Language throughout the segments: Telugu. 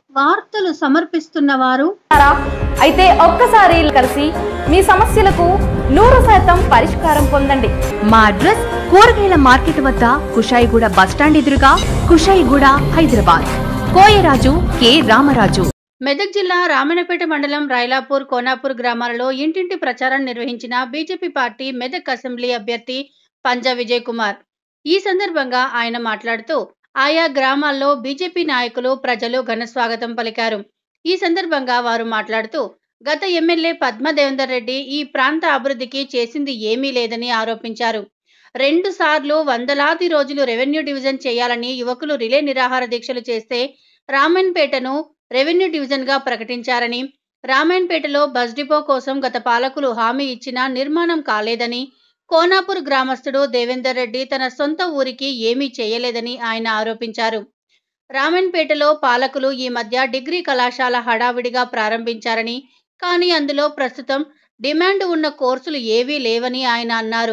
వార్తలు సమర్పిస్తున్న వారు ఉన్నారా? అయితే ఒక్కసారి కలిసి మీ సమస్యలకు నూరు శాతం పరిష్కారం పొందండి మా అడ్రస్ కూరగాయల మార్కెట్ వద్ద కుషాయిగూడ బస్టాండ్ ఎదురుగా కుషాయిగూడ హైదరాబాద్ కోయరాజు కె రామరాజు మెదక్ జిల్లా రామన్నపేట మండలం రైలాపూర్ కోనాపూర్ గ్రామాలలో ఇంటింటి ప్రచారం నిర్వహించిన బీజేపీ పార్టీ మెదక్ అసెంబ్లీ అభ్యర్థి పంజా విజయ్ కుమార్ ఈ సందర్భంగా ఆయన మాట్లాడుతూ ఆయా గ్రామాల్లో బీజేపీ నాయకులు ప్రజలు ఘన స్వాగతం పలికారు ఈ సందర్భంగా వారు మాట్లాడుతూ గత ఎమ్మెల్యే పద్మదేవేందర్ రెడ్డి ఈ ప్రాంత అభివృద్ధికి చేసింది ఏమీ లేదని ఆరోపించారు రెండు సార్లు వందలాది రోజులు రెవెన్యూ డివిజన్ చేయాలని యువకులు రిలే నిరాహార దీక్షలు చేస్తే రామన్పేటను రెవెన్యూ డివిజన్ గా ప్రకటించారని రామాయణపేటలో బస్ డిపో కోసం గత పాలకులు హామీ ఇచ్చినా నిర్మాణం కాలేదని కోనాపూర్ గ్రామస్తుడు దేవేందర్ రెడ్డి తన సొంత ఊరికి ఏమీ చేయలేదని ఆయన ఆరోపించారు రామన్పేటలో పాలకులు ఈ మధ్య డిగ్రీ కళాశాల హడావిడిగా ప్రారంభించారని కానీ అందులో ప్రస్తుతం డిమాండ్ ఉన్న కోర్సులు ఏవీ లేవని ఆయన అన్నారు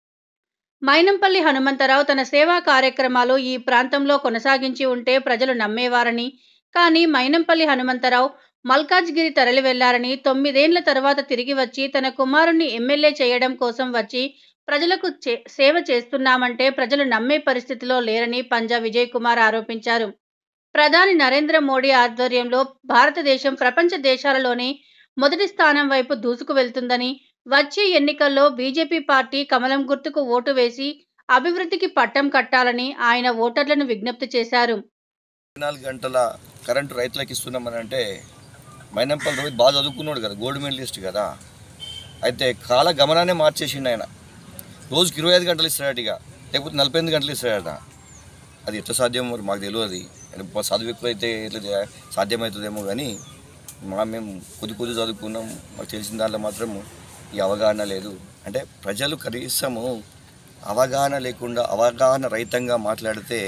మైనంపల్లి హనుమంతరావు తన సేవా కార్యక్రమాలు ఈ ప్రాంతంలో కొనసాగించి ఉంటే ప్రజలు నమ్మేవారని కానీ మైనంపల్లి హనుమంతరావు మల్కాజ్గిరి తరలి వెళ్లారని తొమ్మిదేండ్ల తర్వాత తిరిగి వచ్చి తన కుమారుణ్ణి ఎమ్మెల్యే చేయడం కోసం వచ్చి ప్రజలకు చే- సేవ చేస్తున్నామంటే ప్రజలు నమ్మే పరిస్థితిలో లేరని పంజా విజయ్ కుమార్ ఆరోపించారు ప్రధాని నరేంద్ర మోడీ ఆధ్వర్యంలో భారతదేశం ప్రపంచ దేశాలలోనే మొదటి స్థానం వైపు దూసుకు వెళ్తుందని వచ్చే ఎన్నికల్లో బీజేపీ పార్టీ కమలం గుర్తుకు ఓటు వేసి అభివృద్ధికి పట్టం కట్టాలని ఆయన ఓటర్లను విజ్ఞప్తి చేశారు నాలుగు గంటల కరెంటు రైతులకు ఇస్తున్నామని అంటే మైనంపల్లి రోహిత్ బాగా చదువుకున్నాడు కదా గోల్డ్ మెడలిస్ట్ కదా అయితే కాల గమనాన్ని మార్చేసిండు ఆయన రోజుకి ఇరవై ఐదు గంటలు ఇస్తాడట ఇక లేకపోతే నలభై ఎనిమిది గంటలు ఇస్తాడట అది ఎట్లా సాధ్యం మరి మాకు తెలియదు అది చదువు ఎక్కువ అయితే ఎట్లా చే- సాధ్యమవుతుందేమో కానీ మా మేము కొద్ది కొద్ది చదువుకున్నాం మాకు తెలిసిన దాంట్లో మాత్రం ఈ అవగాహన లేదు అంటే ప్రజలు కనీసము అవగాహన లేకుండా అవగాహన రహితంగా మాట్లాడితే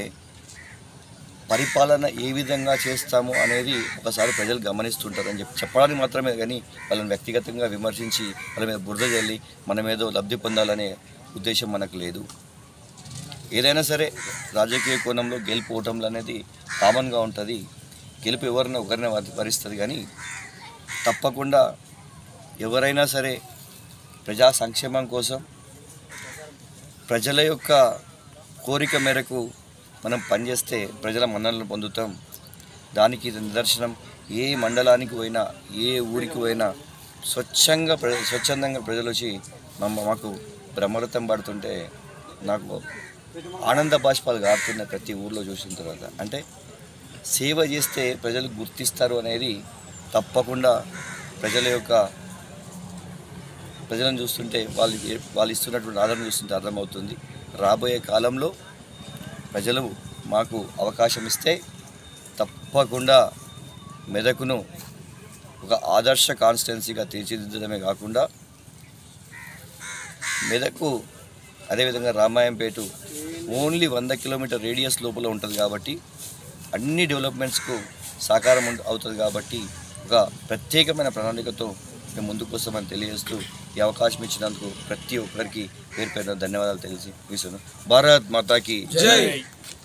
పరిపాలన ఏ విధంగా చేస్తాము అనేది ఒకసారి ప్రజలు గమనిస్తుంటారని చెప్పి చెప్పడానికి మాత్రమే కానీ వాళ్ళని వ్యక్తిగతంగా విమర్శించి వాళ్ళ మీద బురద చల్లి మనం ఏదో లబ్ధి పొందాలనే ఉద్దేశం మనకు లేదు ఏదైనా సరే రాజకీయ కోణంలో గెలుపు ఓటములు అనేది కామన్గా ఉంటుంది గెలుపు ఎవరిని ఒకరిని వరిస్తుంది కానీ తప్పకుండా ఎవరైనా సరే ప్రజా సంక్షేమం కోసం ప్రజల యొక్క కోరిక మేరకు మనం పనిచేస్తే ప్రజల మన్ననలు పొందుతాం దానికి ఇది నిదర్శనం ఏ మండలానికి పోయినా ఏ ఊరికి పోయినా స్వచ్ఛంగా ప్ర స్వచ్ఛందంగా ప్రజలు వచ్చి మమ్మ మాకు బ్రహ్మరథం పడుతుంటే నాకు ఆనంద బాష్పాలు గారుతున్నాయి ప్రతి ఊర్లో చూసిన తర్వాత అంటే సేవ చేస్తే ప్రజలు గుర్తిస్తారు అనేది తప్పకుండా ప్రజల యొక్క ప్రజలను చూస్తుంటే వాళ్ళు ఏ- వాళ్ళు ఇస్తున్నటువంటి ఆదరణ చూస్తుంటే అర్థమవుతుంది రాబోయే కాలంలో ప్రజలు మాకు అవకాశం ఇస్తే తప్పకుండా మెదకును ఒక ఆదర్శ కాన్స్టిట్యున్సీగా తీర్చిదిద్దడమే కాకుండా మెదకు అదేవిధంగా రామాయంపేట ఓన్లీ వంద కిలోమీటర్ రేడియస్ లోపల ఉంటుంది కాబట్టి అన్ని డెవలప్మెంట్స్కు సాకారం ఉంట- అవుతుంది కాబట్టి ఒక ప్రత్యేకమైన ప్రణాళికతో మేము ముందుకు వస్తామని తెలియజేస్తూ ఈ అవకాశం ఇచ్చినందుకు ప్రతి ఒక్కరికి పేరు పేరున ధన్యవాదాలు తెలిసి భారత్ మాతాకి జై